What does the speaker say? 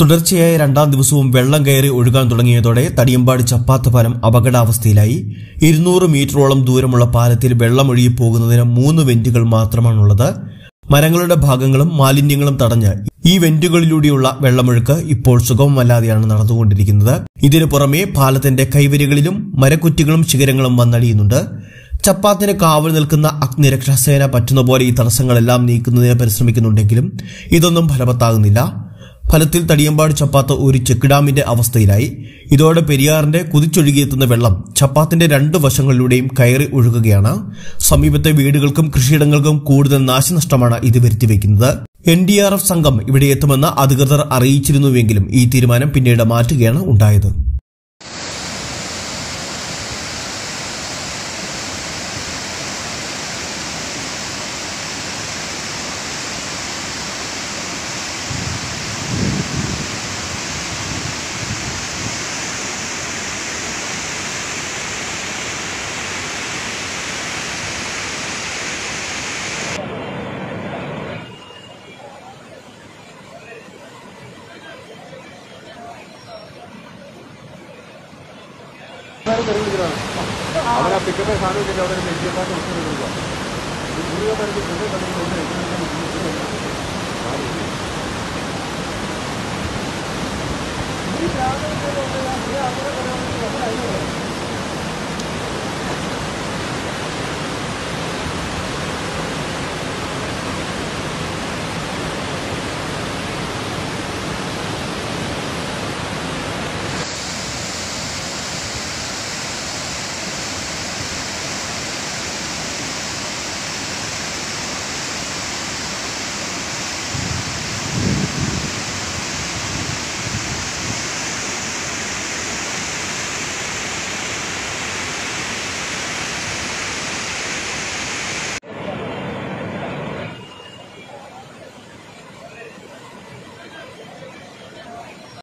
തുടർച്ചയായ രണ്ടാം ദിവസവും വെള്ളം കയറി ഒഴുകാൻ തുടങ്ങിയതോടെ തടിയമ്പാട് ചപ്പാത്ത് പാലം അപകടാവസ്ഥയിലായി ഇരുന്നൂറ് മീറ്ററോളം ദൂരമുള്ള പാലത്തിൽ വെള്ളമൊഴുകി പോകുന്നതിന് മൂന്ന് വെന്റുകൾ മാത്രമാണുള്ളത് മരങ്ങളുടെ ഭാഗങ്ങളും മാലിന്യങ്ങളും തടഞ്ഞ് ഈ വെന്റുകളിലൂടെയുള്ള വെള്ളമൊഴുക്ക് ഇപ്പോൾ സുഗമമല്ലാതെയാണ് നടന്നുകൊണ്ടിരിക്കുന്നത് ഇതിനു പുറമെ പാലത്തിന്റെ കൈവരികളിലും മരക്കുറ്റികളും ശിഖരങ്ങളും വന്നടിയുന്നുണ്ട് ചപ്പാത്തിന് കാവൽ നിൽക്കുന്ന അഗ്നിരക്ഷാസേന പറ്റുന്ന പോലെ ഈ തടസ്സങ്ങളെല്ലാം നീക്കുന്നതിന് പരിശ്രമിക്കുന്നുണ്ടെങ്കിലും ഇതൊന്നും ഫലവത്താകുന്നില്ല ഫലത്തിൽ തടിയമ്പാട് ചപ്പാത്ത് ഒരു ചെക്ക് ഡാമിന്റെ അവസ്ഥയിലായി ഇതോടെ പെരിയാറിന്റെ കുതിച്ചൊഴുകിയെത്തുന്ന വെള്ളം ചപ്പാത്തിന്റെ രണ്ട് വശങ്ങളിലൂടെയും കയറി ഒഴുകുകയാണ് സമീപത്തെ വീടുകൾക്കും കൃഷിയിടങ്ങൾക്കും കൂടുതൽ നാശനഷ്ടമാണ് ഇത് വരുത്തിവെക്കുന്നത് എൻ ഡി ആർ എഫ് സംഘം ഇവിടെ എത്തുമെന്ന് അധികൃതർ അറിയിച്ചിരുന്നുവെങ്കിലും ഈ തീരുമാനം പിന്നീട് മാറ്റുകയാണ് ഉണ്ടായത് അവരാ പിക്കപ്പ് സാധനം ഇട്ടിട്ട് അവിടെ എത്തിയപ്പാട്ട് കൊടുക്കുക ഈ